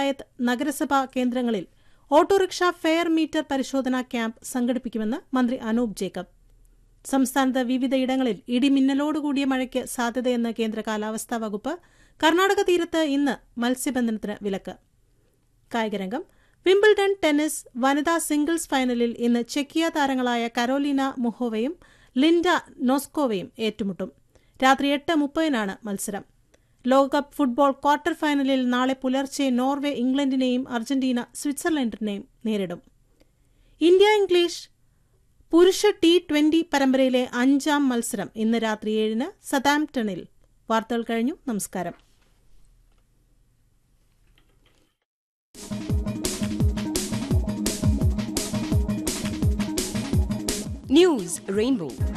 പഞ്ചായത്ത് നഗരസഭാ കേന്ദ്രങ്ങളിൽ autorickshaw fare meter പരിശോധനാ ക്യാമ്പ് സംഘടിപ്പിക്കുമെന്ന് മന്ത്രി അനൂപ് ജേക്കബ് സംസ്ഥാനത്ത് വിവിധയിടങ്ങളിൽ ഇടിമിന്നലോടുകൂടിയ മഴയ്ക്ക് സാധ്യതയെന്ന് കേന്ദ്ര കാലാവസ്ഥാ വകുപ്പ് കർണാടക തീരത്ത് ഇന്ന് മത്സ്യബന്ധനത്തിന് വിലക്ക് കായികരംഗം വിംബിൾഡൺ ടെന്നീസ് വനിതാ സിംഗിൾസ് ഫൈനലിൽ ഇന്ന് ചെക്കിയ താരങ്ങളായ കരോലിന മുഹോവയും ലിൻഡ നോസ്കോവയും ഏറ്റുമുട്ടും രാത്രി എട്ട് മുപ്പതിനാണ് മത്സരം ലോകകപ്പ് ഫുട്ബോൾ ക്വാർട്ടർ ഫൈനലിൽ നാളെ പുലർച്ചെ നോർവെ ഇംഗ്ലണ്ടിനെയും അർജന്റീന സ്വിറ്റ്സർലൻഡിനെയും നേരിടും ഇന്ത്യ ഇംഗ്ലീഷ് പുരുഷ ടി ട്വന്റി പരമ്പരയിലെ അഞ്ചാം മത്സരം ഇന്ന് രാത്രി ഏഴിന് സതാംപ്ടണിൽ വാർത്തകൾ കഴിഞ്ഞു നമസ്കാരം News Rainbow.